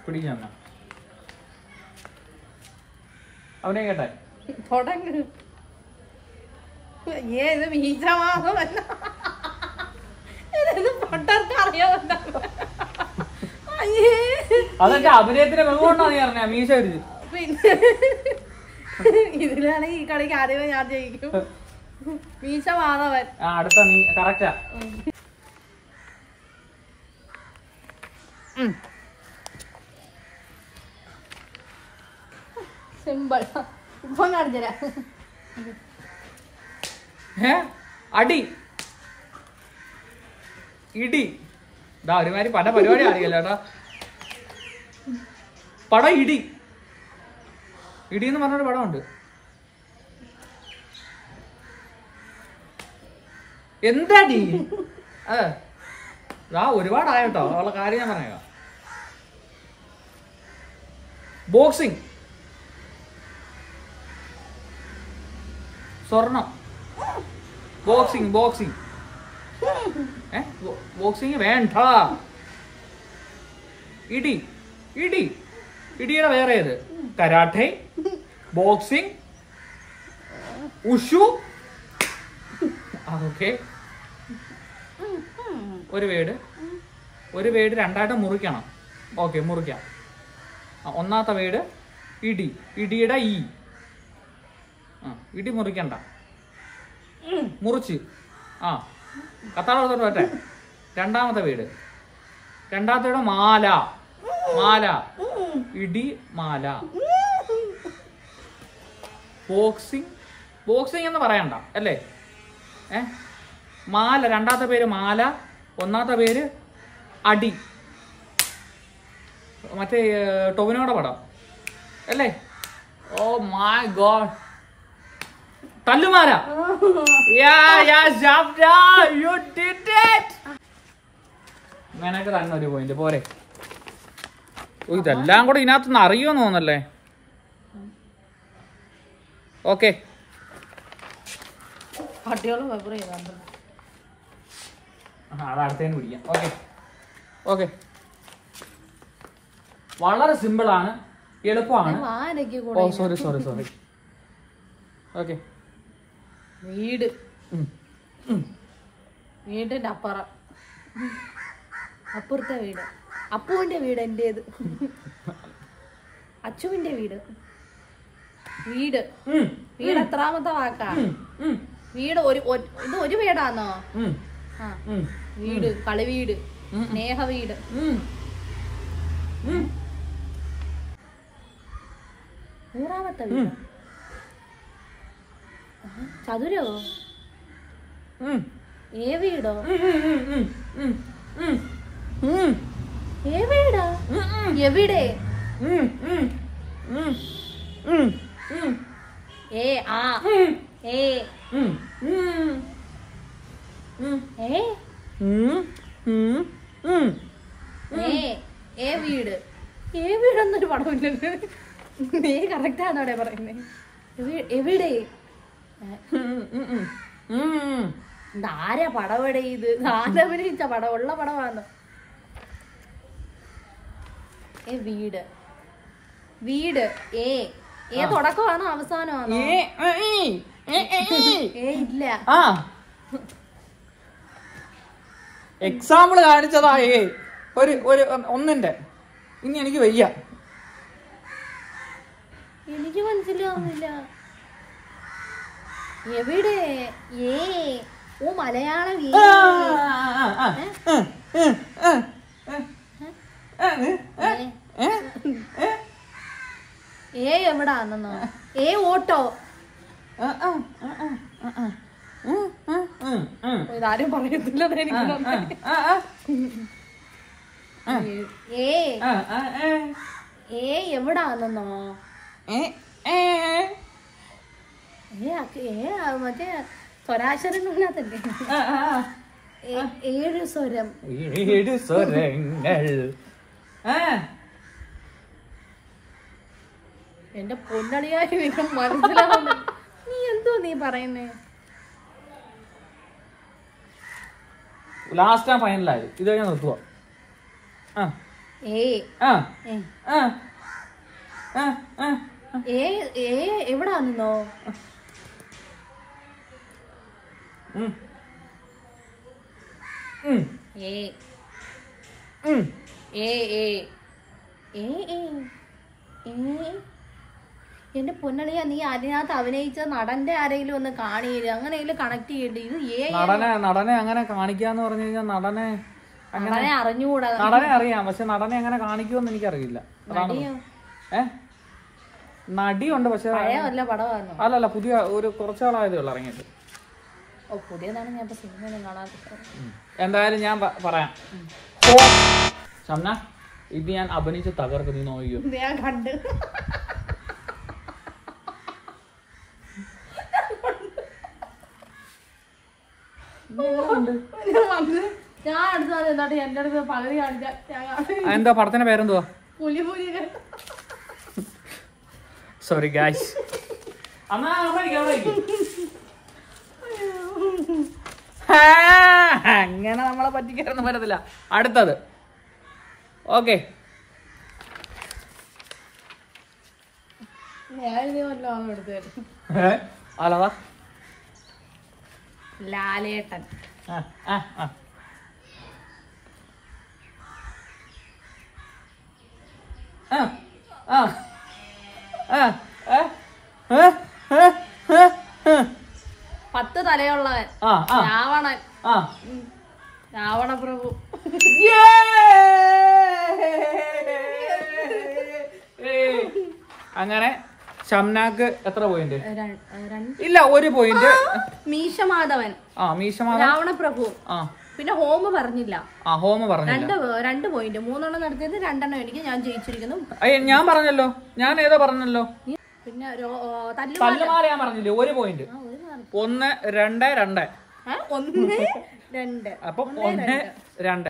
പിടിക്കാൻ അവനെ കേട്ടെ തുടങ്ങ് ഏ ഇത് മീശമാസമല്ല ഇത് പൊട്ടർക്ക് അറിയാവുന്ന അയ്യേ അതെന്റെ അഭിനയത്തിന്റെ മികവുകൊണ്ടാണ് നീ പറഞ്ഞ മീശ വിരിച്ച് പിന്നെ ഇതിലാണെങ്കിൽ ഈ കളിക്ക് ആദ്യമേ ഞാൻ ജയിക്കും മീശ മാധവൻ ആ അടുത്ത നീ കറക്റ്റാ സിമ്പിൾ ഇപ്പം കാണിച്ചരാ ഏ അടി ഇടി ഇതാ ഒരുമാതിരി പല പരിപാടി അറിയില്ല കേട്ടാ പടം ഇടി ഇടി എന്ന് പറഞ്ഞൊരു പടമുണ്ട് എന്താടി അതെ ആ ഒരുപാടായ കേട്ടോ അവളെ കാര്യം ഞാൻ പറഞ്ഞേക്കാം ബോക്സിങ് സ്വർണം ബോക്സിങ് ബോക്സിങ് ഏ ബോക്സിങ് വേണ്ട ഇടി ഇടി ഇടിയുടെ വേറെ ഏത് കരാട്ടെ ബോക്സിങ് ഉഷു ഓക്കെ ഒരു വേട് ഒരു വേട് രണ്ടായിട്ട് മുറിക്കണം ഓക്കെ മുറിക്കാം ആ, ഒന്നാമത്തെ വേട് ഇടി ഇടിയുടെ ഈ ആ ഇടി മുറിക്കണ്ട മുറിച്ച് ആ കത്താളത്തോട്ട് പറ്റേ രണ്ടാമത്തെ വീട് രണ്ടാമത്തെ വീട് മാല മാല ഇടി മാല ബോക്സിങ് ബോക്സിങ് എന്ന് പറയണ്ട അല്ലേ ഏ മാല രണ്ടാമത്തെ പേര് മാല ഒന്നാമത്തെ പേര് അടി മറ്റേ ഏർ, ടൊവിനോയുടെ പടം അല്ലേ oh my God Thallumaala Yeah, yeah, Zabda, you did it! നിനക്ക് തന്നെ ഒരു പോയിന്റ് പോരെ ഓ, ഇതെല്ലാം കൂടെ ഇതിനകത്തുനിന്ന് അറിയുമെന്ന് തോന്നല്ലേ ഓക്കെ പട്ടിയോളം പേപ്പർ ചെയ്താൽ അത് അടുത്തേന് പിടിക്കാം ഓക്കെ ഓക്കെ വളരെ സിമ്പിൾ ആണ് എളുപ്പമാണ് വാനയ്ക്ക് ഓ കൂടെ സോറി സോറി സോറി ഓക്കെ വീട് വീടിന്റെ അപ്പുറം അപ്പുറത്തെ വീട് അപ്പുവിന്റെ വീട് എന്റേത് അച്ചുവിന്റെ വീട് വീട് വീട് എത്രാമത്തെ വാക്കാ വീട് ഒരു ഒരു- ഇത് ഒരു വീടാന്നോ ആ വീട് കളിവീട് സ്നേഹ വീട് നൂറാമത്തെ വീട് ചതുരോ ഏ വീടോ ഏ വീടാ എവിടെ ഏ ആ ഏ ഏ ഏ ഏ വീട് ഏ വീടൊന്നൊരു പടമില്ലല്ലോ നീ കറക്റ്റ് ആണോടെ പറയുന്നത് എവി- എവിടെ ആരാ പടവടെ ഇത് ആരഭിനയിച്ച പടം ഉള്ള പടമാണോ ഏ വീട് വീട് ഏ ഏ തുടക്കമാണോ അവസാനമാണോ ഏ ഇല്ല ആ എക്സാമ്പിൾ കാണിച്ചതാ ഏ ഒരു ഒരു ഒന്നിന്റെ ഇനി എനിക്ക് വയ്യ എനിക്ക് മനസ്സിലാവുന്നില്ല എവിടെ ഏ ഓ മലയാളം ഏ. ഏ. ഏ എവിടാണെന്നോ ഏ ഓട്ടോ ഇതാരും പറയത്തില്ല എനിക്ക് നന്നായി. ഏ ഏ എവിടാണെന്നോ ഏ അക്ക് ഏ ആ മറ്റേ സ്വരാശരങ്ങളിനകത്തല്ലേ ഏ- ഏഴ് സ്വരം ഏഴ് സ്വരങ്ങൾ ആ, എന്റെ പൊന്നളിയായി നിനക്ക് മനസ്സിലാവുന്നു നീ എന്തോ നീ പറയുന്നേ ലാസ്റ്റ് ആ ഫൈനലായത് ഇത് കഴിഞ്ഞാൽ നിർത്തുക ആ ഏ ആ ഏ. ആ ആ ആ ഏ ഏ എവിടാ നിന്നോ ഉം. ഉം. ഏ ഉം. ഏ ഏ ഏ ഏ ഏ എന്റെ പൊന്നളിയ നീ അതിനകത്ത് അഭിനയിച്ച നടന്റെ ആരെങ്കിലും ഒന്ന് കാണിയില്ല അങ്ങനെയെങ്കിലും കണക്ട് ചെയ്യണ്ട ഇത് ഏ ഏ. നടനെ നടനെ അങ്ങനെ കാണിക്കാന്ന് പറഞ്ഞു കഴിഞ്ഞാൽ നടനെ അങ്ങനെ നടനെ അറിഞ്ഞുകൂടാ നടനെ അറിയാം പക്ഷെ നടനെ അങ്ങനെ കാണിക്കുമെന്ന് എനിക്കറിയില്ല അതാണ് നടിയോ? ഏ നടിയുണ്ട് പക്ഷെ പഴയ വല്ല പടമാണോ അല്ലല്ല പുതിയ ഒരു കുറച്ചാളായതേ ഉള്ളു ഇറങ്ങിയിട്ട് ഓ പുതിയതാണ് ഞാൻ ഇപ്പൊ സിനിമയൊന്നും കാണാത്ത എന്തായാലും ഞാൻ പ- പറയാം ഷംന ഇത് ഞാൻ അഭിനയിച്ച് തകർക്ക് നീ നോക്കിയോ ഞാൻ കണ്ട് ഞാൻ വന്ന് ഞാൻ അടുത്ത് വന്ന് എന്നിട്ട് എന്റെ അടുത്ത് പകുതി കാണിച്ച ഞാൻ കാണി- ആ, എന്താ പടത്തിന്റെ പേരെന്തുവാ പുലി പുലി സോറി ഗായ്സ് അങ്ങനെ നമ്മളെ പറ്റിക്കാനൊന്നും പറ്റത്തില്ല അടുത്തത് ഓക്കെ ഞാൻ ഇനി വല്ലതും എടുത്തു അല്ലതാ ലാലേട്ടൻ ആ ആ ആ ആ ആ ആ ഏ? ഏ? ഏ? ഏ? ഏ? പത്ത് തലയുള്ളവൻ ആ ആ രാവണൻ ആ ഉം. രാവണ പ്രഭു ഏയ്. അങ്ങനെ ഷംനാക്ക് എത്ര പോയിന്റ് ര- രണ്ട് ഇല്ല ഒരു പോയിന്റ് മീശമാധവൻ ആ മീശമാല രാവണ പ്രഭു ആ പിന്നെ ഹോമ് പറഞ്ഞില്ല ആ ഹോമ പറഞ്ഞില്ല രണ്ട് രണ്ട് പോയിന്റ് മൂന്നെണ്ണം നടത്തിയത് രണ്ടെണ്ണം എനിക്ക് ഞാൻ ജയിച്ചിരിക്കുന്നു അയ്യ ഞാൻ പറഞ്ഞല്ലോ ഞാൻ ഏതോ പറഞ്ഞല്ലോ പിന്നെ രോ- ഓ, തല്ലു തല്ലുമാല ഞാൻ പറഞ്ഞില്ലേ ഒരു പോയിന്റ് ആ, ഒരു മാർക്ക്. ഒന്ന് രണ്ട് രണ്ട് ഏ? ഒന്ന് രണ്ട് അപ്പൊ ഒന്ന് രണ്ട്